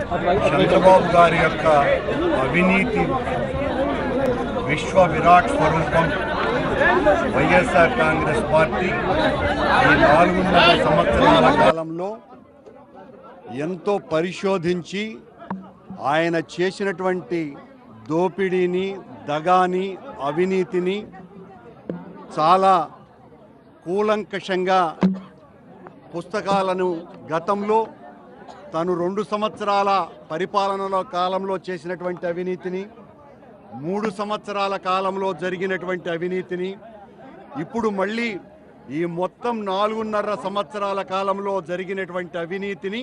చంద్రబాబు గారి యొక్క అవినీతి విశ్వ విరాట్ స్వరూపం వైఎస్ఆర్ కాంగ్రెస్ పార్టీ ఈ నాలుగున్నర సంవత్సరాల కాలంలో ఎంతో పరిశోధించి ఆయన చేసినటువంటి దోపిడీని దగాని అవినీతిని చాలా కూలంకషంగా పుస్తకాలను గతంలో తను రెండు సంవత్సరాల పరిపాలనలో కాలంలో చేసినటువంటి అవినీతిని మూడు సంవత్సరాల కాలంలో జరిగినటువంటి అవినీతిని ఇప్పుడు మళ్ళీ ఈ మొత్తం నాలుగున్నర సంవత్సరాల కాలంలో జరిగినటువంటి అవినీతిని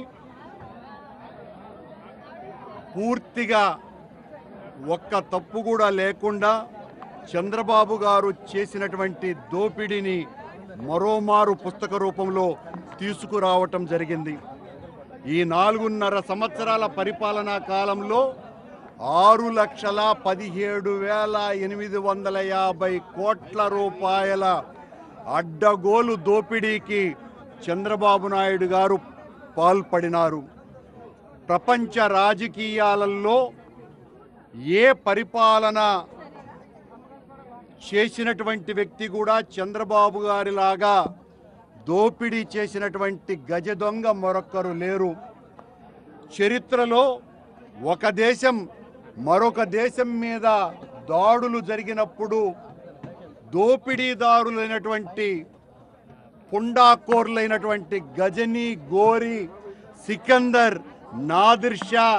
పూర్తిగా ఒక్క తప్పు కూడా లేకుండా చంద్రబాబు గారు చేసినటువంటి దోపిడీని మరోమారు పుస్తక రూపంలో తీసుకురావటం జరిగింది ఈ నాలుగున్నర సంవత్సరాల పరిపాలనా కాలంలో ఆరు లక్షల పదిహేడు వేల ఎనిమిది వందల యాభై కోట్ల రూపాయల అడ్డగోలు దోపిడీకి చంద్రబాబు నాయుడు గారు పాల్పడినారు ప్రపంచ రాజకీయాలలో ఏ పరిపాలన చేసినటువంటి వ్యక్తి కూడా చంద్రబాబు గారిలాగా దోపిడీ చేసినటువంటి గజ దొంగ మరొక్కరు లేరు చరిత్రలో ఒక దేశం మరొక దేశం మీద దాడులు జరిగినప్పుడు దోపిడీదారులైనటువంటి పుండాకోర్లైనటువంటి గజనీ గోరి సికందర్ నాదిర్ షా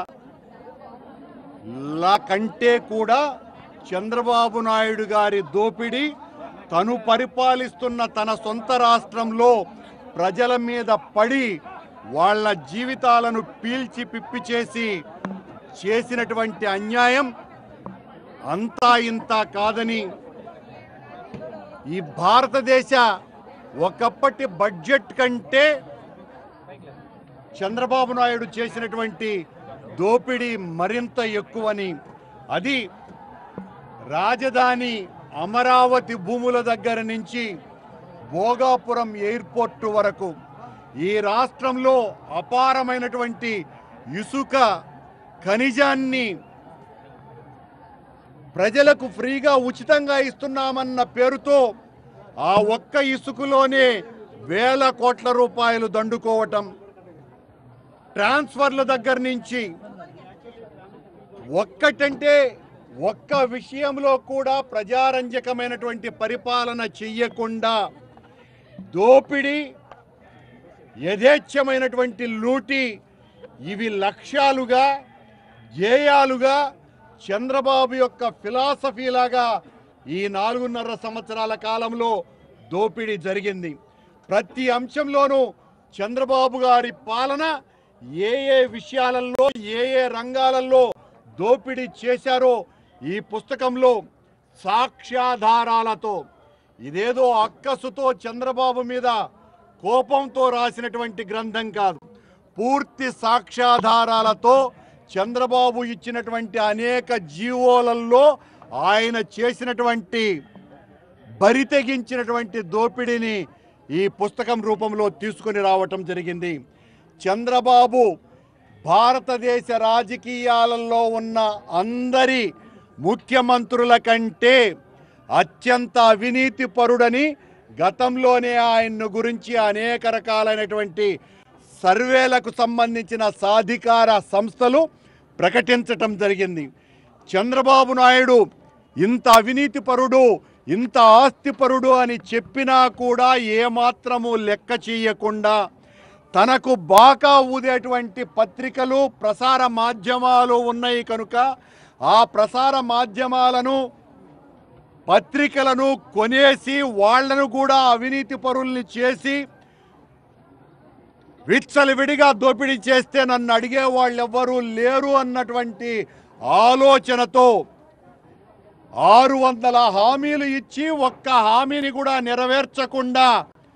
లా కంటే కూడా చంద్రబాబు నాయుడు గారి దోపిడీ తను పరిపాలిస్తున్న తన సొంత రాష్ట్రంలో ప్రజల మీద పడి వాళ్ళ జీవితాలను పీల్చి పిప్పి చేసి చేసినటువంటి అన్యాయం అంతా ఇంత కాదని ఈ భారతదేశ ఒకప్పటి బడ్జెట్ కంటే చంద్రబాబు నాయుడు చేసినటువంటి దోపిడీ మరింత ఎక్కువని అది రాజధాని అమరావతి భూముల దగ్గర నుంచి భోగాపురం ఎయిర్పోర్ట్ వరకు ఈ రాష్ట్రంలో అపారమైనటువంటి ఇసుక ఖనిజాన్ని ప్రజలకు ఫ్రీగా ఉచితంగా ఇస్తున్నామన్న పేరుతో ఆ ఒక్క ఇసుకలోనే వేల కోట్ల రూపాయలు దండుకోవటం ట్రాన్స్ఫర్ల దగ్గర నుంచి ఒక్కటంటే ఒక్క విషయంలో కూడా ప్రజారంజకమైనటువంటి పరిపాలన చెయ్యకుండా దోపిడీ యథేచ్ఛమైనటువంటి లూటి ఇవి లక్ష్యాలుగా ధ్యేయాలుగా చంద్రబాబు యొక్క ఫిలాసఫీలాగా ఈ నాలుగున్నర సంవత్సరాల కాలంలో దోపిడీ జరిగింది ప్రతి అంశంలోనూ చంద్రబాబు గారి పాలన ఏ ఏ విషయాలలో ఏ ఏ రంగాలలో దోపిడీ చేశారో ఈ పుస్తకంలో సాక్ష్యాధారాలతో ఇదేదో అక్కసుతో చంద్రబాబు మీద కోపంతో రాసినటువంటి గ్రంథం కాదు పూర్తి సాక్ష్యాధారాలతో చంద్రబాబు ఇచ్చినటువంటి అనేక జీవోలలో ఆయన చేసినటువంటి బరి తెగించినటువంటి దోపిడీని ఈ పుస్తకం రూపంలో తీసుకొని రావటం జరిగింది చంద్రబాబు భారతదేశ రాజకీయాలలో ఉన్న అందరి ముఖ్యమంత్రుల కంటే అత్యంత అవినీతి పరుడని గతంలోనే ఆయన్ను గురించి అనేక రకాలైనటువంటి సర్వేలకు సంబంధించిన సాధికార సంస్థలు ప్రకటించటం జరిగింది చంద్రబాబు నాయుడు ఇంత అవినీతి పరుడు ఇంత ఆస్తిపరుడు అని చెప్పినా కూడా ఏమాత్రము లెక్క చేయకుండా తనకు బాకా ఊదేటువంటి పత్రికలు ప్రసార మాధ్యమాలు ఉన్నాయి కనుక ఆ ప్రసార మాధ్యమాలను పత్రికలను కొనేసి వాళ్లను కూడా అవినీతి పరుల్ని చేసి విచ్చలవిడిగా దోపిడీ చేస్తే నన్ను అడిగే వాళ్ళు ఎవ్వరూ లేరు అన్నటువంటి ఆలోచనతో ఆరు వందల హామీలు ఇచ్చి ఒక్క హామీని కూడా నెరవేర్చకుండా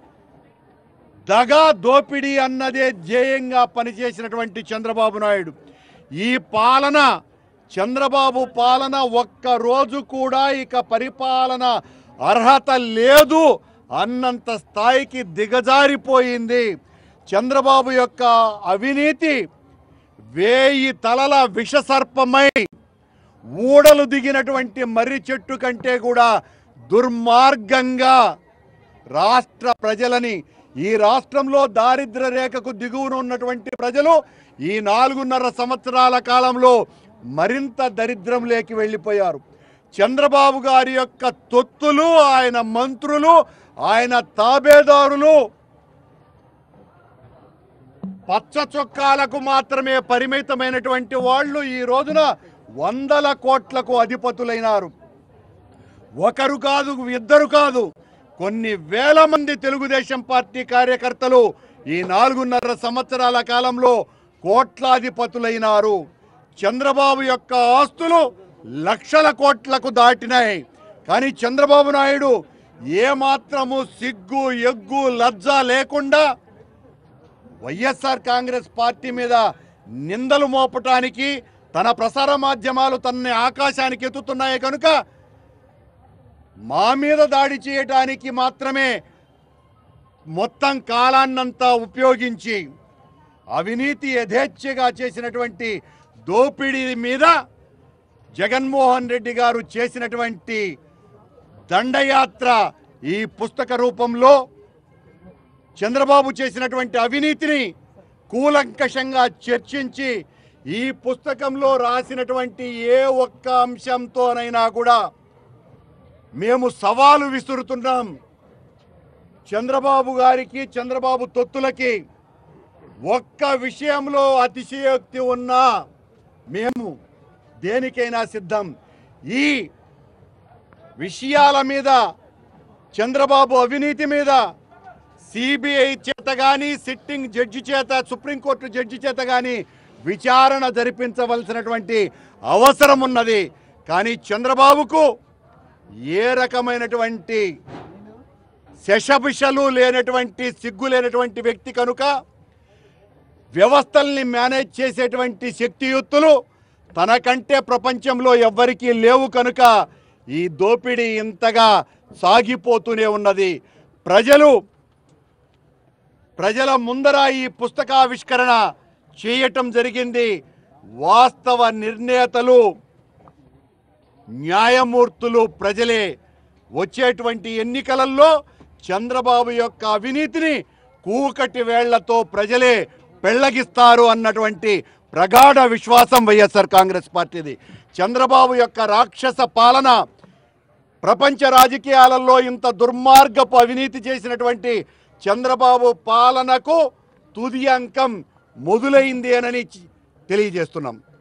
దగా దోపిడీ అన్నదే ధ్యేయంగా పనిచేసినటువంటి చంద్రబాబు నాయుడు ఈ పాలన చంద్రబాబు పాలన ఒక్క రోజు కూడా ఇక పరిపాలన అర్హత లేదు అన్నంత స్థాయికి దిగజారిపోయింది చంద్రబాబు యొక్క అవినీతి వేయి తలల విషసర్పమై ఊడలు దిగినటువంటి మర్రి చెట్టు కంటే కూడా దుర్మార్గంగా రాష్ట్ర ప్రజలని ఈ రాష్ట్రంలో దారిద్ర్య రేఖకు దిగువన ఉన్నటువంటి ప్రజలు ఈ నాలుగున్నర సంవత్సరాల కాలంలో మరింత దరిద్రంలోకి వెళ్ళిపోయారు చంద్రబాబు గారి యొక్క తొత్తులు ఆయన మంత్రులు ఆయన తాబేదారులు పచ్చ చొక్కాలకు మాత్రమే పరిమితమైనటువంటి వాళ్ళు ఈ రోజున వందల కోట్లకు అధిపతులైనారు ఒకరు కాదు ఇద్దరు కాదు కొన్ని వేల మంది తెలుగుదేశం పార్టీ కార్యకర్తలు ఈ నాలుగున్నర సంవత్సరాల కాలంలో కోట్లాధిపతులైనారు చంద్రబాబు యొక్క ఆస్తులు లక్షల కోట్లకు దాటినాయి కానీ చంద్రబాబు నాయుడు ఏమాత్రము సిగ్గు ఎగ్గు లజ్జ లేకుండా వైఎస్ఆర్ కాంగ్రెస్ పార్టీ మీద నిందలు మోపటానికి తన ప్రసార మాధ్యమాలు తనని ఆకాశానికి ఎత్తుతున్నాయి కనుక మా మీద దాడి చేయటానికి మాత్రమే మొత్తం కాలాన్నంతా ఉపయోగించి అవినీతి యథేచ్ఛగా చేసినటువంటి దోపిడీ మీద జగన్మోహన్ రెడ్డి గారు చేసినటువంటి దండయాత్ర ఈ పుస్తక రూపంలో చంద్రబాబు చేసినటువంటి అవినీతిని కూలంకషంగా చర్చించి ఈ పుస్తకంలో రాసినటువంటి ఏ ఒక్క అంశంతోనైనా కూడా మేము సవాలు విసురుతున్నాం చంద్రబాబు గారికి చంద్రబాబు తొత్తులకి ఒక్క విషయంలో అతిశయోక్తి ఉన్నా మేము దేనికైనా సిద్ధం ఈ విషయాల మీద చంద్రబాబు అవినీతి మీద సిబిఐ చేత కానీ సిట్టింగ్ జడ్జి చేత సుప్రీంకోర్టు జడ్జి చేత కానీ విచారణ జరిపించవలసినటువంటి అవసరం ఉన్నది కానీ చంద్రబాబుకు ఏ రకమైనటువంటి శశభిషలు లేనటువంటి సిగ్గు లేనటువంటి వ్యక్తి కనుక వ్యవస్థల్ని మేనేజ్ చేసేటువంటి శక్తియుక్తులు తనకంటే ప్రపంచంలో ఎవ్వరికీ లేవు కనుక ఈ దోపిడీ ఇంతగా సాగిపోతూనే ఉన్నది ప్రజలు ప్రజల ముందర ఈ పుస్తకావిష్కరణ చేయటం జరిగింది వాస్తవ నిర్ణేతలు న్యాయమూర్తులు ప్రజలే వచ్చేటువంటి ఎన్నికలలో చంద్రబాబు యొక్క అవినీతిని కూకటి వేళ్లతో ప్రజలే పెళ్లగిస్తారు అన్నటువంటి ప్రగాఢ విశ్వాసం వైఎస్ఆర్ కాంగ్రెస్ పార్టీది చంద్రబాబు యొక్క రాక్షస పాలన ప్రపంచ రాజకీయాలలో ఇంత దుర్మార్గపు అవినీతి చేసినటువంటి చంద్రబాబు పాలనకు తుది అంకం మొదలైంది అని తెలియజేస్తున్నాం